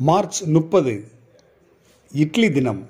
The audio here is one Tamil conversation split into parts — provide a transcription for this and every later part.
மார்ச் முப்பது இட்லி தினம்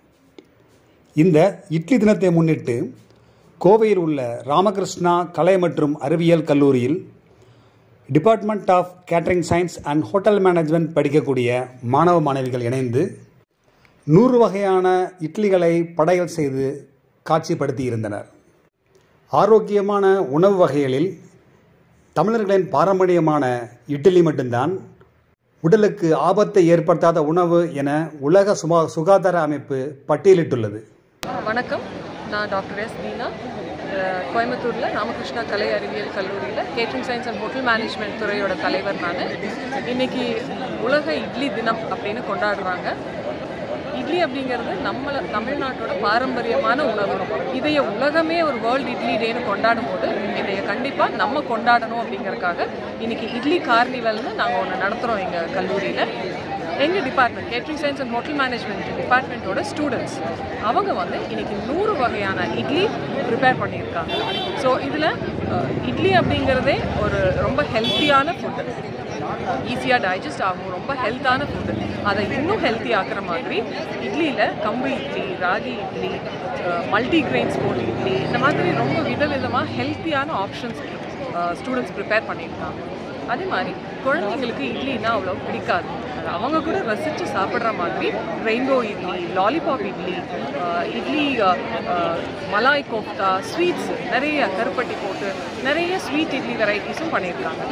இந்த இட்லி தினத்தை முன்னிட்டு கோவையில் உள்ள ராமகிருஷ்ணா கலை மற்றும் அறிவியல் கல்லூரியில் department of catering science and hotel management படிக்கக்கூடிய மாணவ மாணவிகள் இணைந்து நூறு வகையான இட்லிகளை படையல் செய்து காட்சிப்படுத்தி இருந்தனர் ஆரோக்கியமான உணவு வகைகளில் தமிழர்களின் பாரம்பரியமான இட்லி மட்டும்தான் உடலுக்கு ஆபத்தை ஏற்படுத்தாத உணவு என உலக சுமா சுகாதார அமைப்பு பட்டியலிட்டுள்ளது வணக்கம் நான் டாக்டர் எஸ் தீனா அஹ் கோயம்புத்தூரில் ராமகிருஷ்ணா கலை அறிவியல் கல்லூரியில் catering science and hotel management துறையோட தலைவர் நான் இன்னைக்கு உலக இட்லி தினம் அப்படின்னு கொண்டாடுறாங்க இட்லி அப்படிங்கிறது நம்மள தமிழ்நாட்டோட பாரம்பரியமான உணவு இதைய உலகமே ஒரு வேர்ல்டு இட்லி டேன்னு கொண்டாடும் போது இதைய கண்டிப்பாக நம்ம கொண்டாடணும் அப்படிங்கறக்காக இன்னைக்கு இட்லி கார்னிவல்னு நாங்கள் ஒன்று நடத்துகிறோம் எங்கள் கல்லூரியில் எங்கள் department catering science and hotel management டிபார்ட்மெண்ட்டோட ஸ்டூடெண்ட்ஸ் அவங்க வந்து இன்னைக்கு நூறு வகையான இட்லி ப்ரிப்பேர் பண்ணியிருக்காங்க ஸோ இதில் இட்லி அப்படிங்கிறதே ஒரு ரொம்ப ஹெல்த்தியான ஃபுட்டு ஈஸியாக டைஜஸ்ட் ஆகும் ரொம்ப ஹெல்த்தான ஃபுட்டு அதை இன்னும் ஹெல்த்தி ஆக்குற மாதிரி இட்லியில் கம்பு இட்லி ராகி இட்லி மல்டி கிரெயின்ஸ் போட்டு இட்லி இந்த மாதிரி ரொம்ப விதவிதமாக ஹெல்த்தியான ஆப்ஷன்ஸ் ஸ்டூடெண்ட்ஸ் ப்ரிப்பேர் பண்ணியிருக்காங்க அதே மாதிரி குழந்தைங்களுக்கு இட்லின்னா அவ்வளோ பிடிக்காது அது அவங்க கூட ரசித்து சாப்பிட்ற மாதிரி ரெயின்போ இட்லி லாலிபாப் இட்லி அஹ், இட்லி அஹ், அஹ், மலாய் கோஃப்தா ஸ்வீட்ஸ் நிறைய கருப்பட்டி போட்டு நிறைய ஸ்வீட் இட்லி வெரைட்டிஸும் பண்ணியிருக்காங்க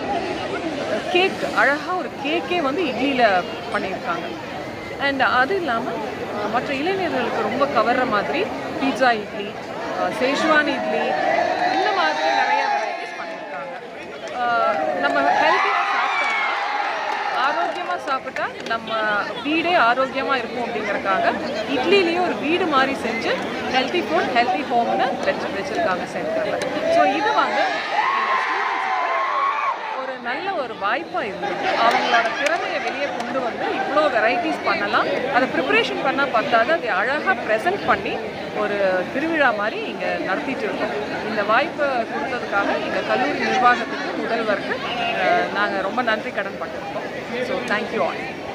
கேக் அழகாக ஒரு கேக்கே வந்து இட்லியில் பண்ணியிருக்காங்க அண்ட் அது இல்லாமல் மற்ற இளைஞர்களுக்கு ரொம்ப கவர்ற மாதிரி பீட்சா இட்லி அஹ், சேஷ்வான் இட்லி இந்த மாதிரி நிறைய வெரைட்டிஸ் பண்ணியிருக்காங்க அஹ், நம்ம ஹெல்த்தியாக சாப்பிட்டோம்னா ஆரோக்கியமாக சாப்பிட்டா நம்ம வீடே ஆரோக்கியமாக இருக்கும் அப்படிங்கறக்காக இட்லிலேயே ஒரு வீடு மாதிரி செஞ்சு ஹெல்த்தி ஃபுட் ஹெல்த்தி ஹோம்னு வச்சு வச்சுருக்காங்க சென்டரில் ஸோ இது வந்து ஒரு நல்ல ஒரு வாய்ப்பாக இருந்தது அவங்களோட திறமையை வெளியே கொண்டு வந்து இவ்வளோ வெரைட்டிஸ் பண்ணலாம் அதை ப்ரிப்பரேஷன் பண்ணால் பத்தாது அதை அழகாக ப்ரெசென்ட் பண்ணி ஒரு திருவிழா மாதிரி இங்கே நடத்திட்டு இருக்கோம் இந்த வாய்ப்பை கொடுத்ததுக்காக எங்கள் கல்லூரி நிர்வாகத்துக்கு முதல்வருக்கு நாங்கள் ரொம்ப நன்றி கடன் பட்டிருக்கோம் ஸோ தேங்க்யூ ஆல்